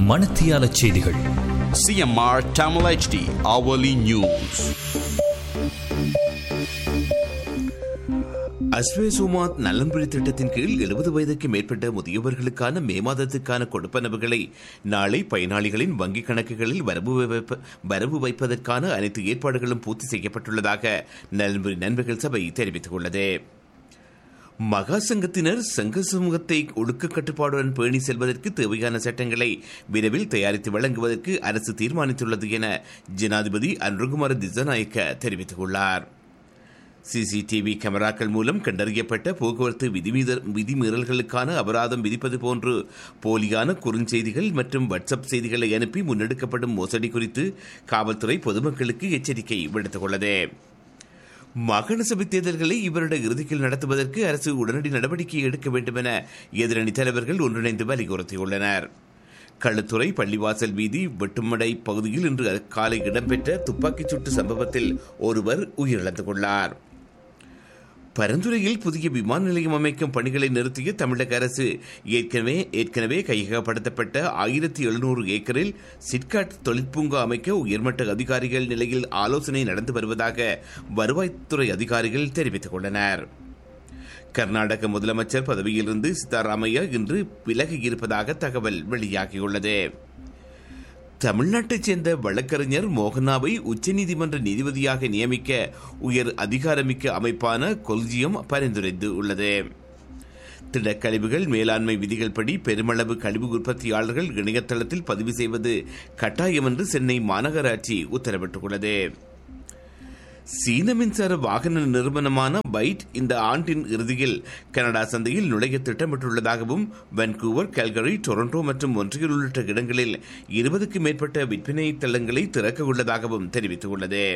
மணத்தியால செய்திகள் CMR Tamil HD hourly news. அஸ்வேசுமாத் நலன்புரி திட்டத்தின் கீழ் எழுபது வயதுக்கு மேற்பட்ட முதியவர்களுக்கான மே மாதத்துக்கான கொடுப்பனவுகளை நாளை பயனாளிகளின் வங்கிக் கணக்குகளில் வரவு வைப்ப- வரவு வைப்பதற்கான அனைத்து ஏற்பாடுகளும் பூர்த்தி செய்யப்பட்டுள்ளதாக நலன்புரி நண்பர்கள் சபை தெரிவித்துள்ளது மகா சங்கத்தினர் சங்க சமூகத்தை ஒழுக்க கட்டுப்பாடுடன் பேணி செல்வதற்கு தேவையான சட்டங்களை விரைவில் தயாரித்து வழங்குவதற்கு அரசு தீர்மானித்துள்ளது என ஜனாதிபதி அன்ருகுமார திசநாயக்க தெரிவித்துள்ளார் சிசிடிவி கேமராக்கள் மூலம் கண்டறியப்பட்ட போக்குவரத்து விதிமீத விதிமீறல்களுக்கான அபராதம் விதிப்பது போன்று போலியான குறுஞ்செய்திகள் மற்றும் வாட்ஸ்அப் செய்திகளை அனுப்பி முன்னெடுக்கப்படும் மோசடி குறித்து காவல்துறை பொதுமக்களுக்கு எச்சரிக்கை விடுத்துள்ளது மாகாண சபை தேர்தல்களை இவருடைய இறுதியில் நடத்துவதற்கு அரசு உடனடி நடவடிக்கை எடுக்க வேண்டும் என எதிரணி தலைவர்கள் ஒன்றிணைந்து வலியுறுத்தியுள்ளனர் களுத்துறை பள்ளிவாசல் வீதி வெட்டுமடை பகுதியில் இன்று காலை இடம்பெற்ற துப்பாக்கிச் சூட்டு சம்பவத்தில் ஒருவர் உயிரிழந்துள்ளார் பரந்துரையில் புதிய விமான நிலையம் அமைக்கும் பணிகளை நிறுத்திய தமிழக அரசு ஏற்கனவே ஏற்கனவே கையகப்படுத்தப்பட்ட ஆயிரத்தி எழுநூறு ஏக்கரில் சிட்காட் தொழிற்பூங்கா அமைக்க உயர்மட்ட அதிகாரிகள் நிலையில் ஆலோசனை நடந்து வருவதாக வருவாய்த்துறை அதிகாரிகள் தெரிவித்துள்ளனர் கர்நாடக முதலமைச்சர் பதவியிலிருந்து சித்தாராமையா இன்று விலகியிருப்பதாக தகவல் வெளியாகியுள்ளது தமிழ்நாட்டைச் சேர்ந்த வழக்கறிஞர் மோகனாவை உச்சநீதிமன்ற நீதிபதியாக நியமிக்க உயர் அதிகாரமிக்க அமைப்பான கொல்ஜியம் பரிந்துரைத்து உள்ளது திடக்கழிவுகள் மேலாண்மை விதிகள் படி பெருமளவு கழிவு உற்பத்தியாளர்கள் இணையதளத்தில் பதிவு செய்வது கட்டாயம் என்று சென்னை மாநகராட்சி உத்தரவிட்டுள்ளது சீன மின்சார வாகன நிறுவனமான பைட் இந்த ஆண்டின் இறுதியில் கனடா சந்தையில் நுழைய திட்டமிட்டுள்ளதாகவும் வான்கூவர் கல்கரி டொரண்டோ மற்றும் ஒன்றியல் உள்ளிட்ட இடங்களில் இருபதுக்கு மேற்பட்ட விற்பனை தளங்களை திறக்க உள்ளதாகவும் தெரிவித்துள்ளது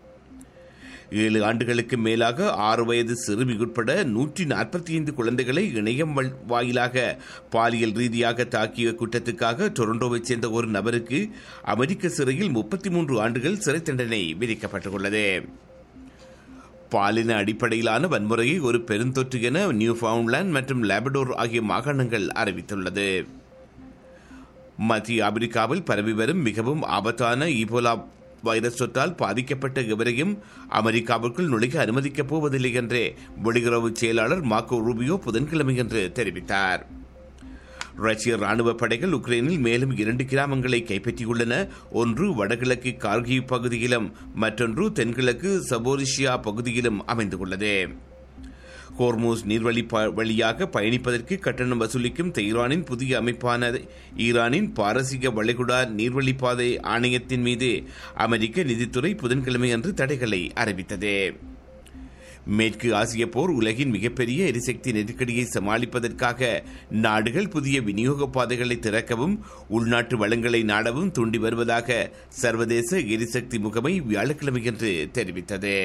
ஏழு ஆண்டுகளுக்கு மேலாக ஆறு வயது சிறுமி உட்பட நூற்றி நாற்பத்தி ஐந்து குழந்தைகளை இணையம் வழி- வாயிலாக பாலியல் ரீதியாக தாக்கிய குற்றத்துக்காக டொரண்டோவைச் சேர்ந்த ஒரு நபருக்கு அமெரிக்க சிறையில் முப்பத்தி மூன்று ஆண்டுகள் சிறை தண்டனை விதிக்கப்பட்டுள்ளது பாலின அடிப்படையிலான வன்முறையை ஒரு பெருந்தொற்று என நியூஃபவுண்ட்லாந்து மற்றும் லேபடோர் ஆகிய மாகாணங்கள் அறிவித்துள்ளது மத்திய ஆப்பிரிக்காவில் பரவி வரும் மிகவும் ஆபத்தான ஈபோலா வைரஸ் தொற்றால் பாதிக்கப்பட்ட எவரையும் அமெரிக்காவிற்குள் நுழைய அனுமதிக்கப் போவதில்லை என்று வெளியுறவு செயலாளர் மார்க்கோ ரூபியோ புதன்கிழமையன்று தெரிவித்தார் ரஷ்ய ராணுவ படைகள் உக்ரைனில் மேலும் இரண்டு கிராமங்களை கைப்பற்றியுள்ளன ஒன்று வடகிழக்கு கார்கிவ் பகுதியிலும் மற்றொன்று தென்கிழக்கு சபோரிஷியா பகுதியிலும் அமைந்துள்ளது ஹோர்மூஸ் நீர்வழி ப- வழியாக பயணிப்பதற்கு கட்டணம் வசூலிக்கும் தெஹ்ரானின் புதிய அமைப்பான ஈரானின் பாரசீக வளைகுடா நீர்வழிப்பாதை ஆணையத்தின் மீது அமெரிக்க நிதித்துறை புதன்கிழமை அன்று தடைகளை அறிவித்தது மேற்கு ஆசிய போர் உலகின் மிகப்பெரிய எரிசக்தி நெருக்கடியை சமாளிப்பதற்காக நாடுகள் புதிய விநியோக பாதைகளை திறக்கவும் உள்நாட்டு வளங்களை நாடவும் தூண்டி வருவதாக சர்வதேச எரிசக்தி முகமை வியாழக்கிழமையன்று தெரிவித்தது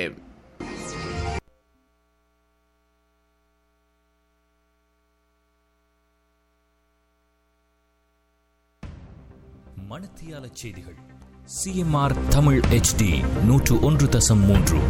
மணத்தியால செய்திகள் சிஎம்ஆர் தமிழ் HD நூற்று ஒன்று தசம் மூன்று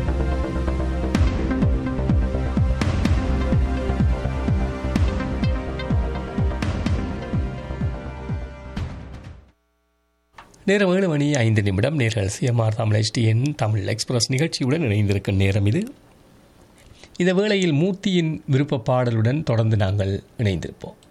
நேரம் ஏழு மணி ஐந்து நிமிடம் நேர்கள் CMR Tamil HDN Tamil Express நிகழ்ச்சியுடன் இணைந்திருக்கும் நேரம் இது இந்த வேளையில் மூர்த்தியின் விருப்ப பாடலுடன் தொடர்ந்து நாங்கள் இணைந்திருப்போம்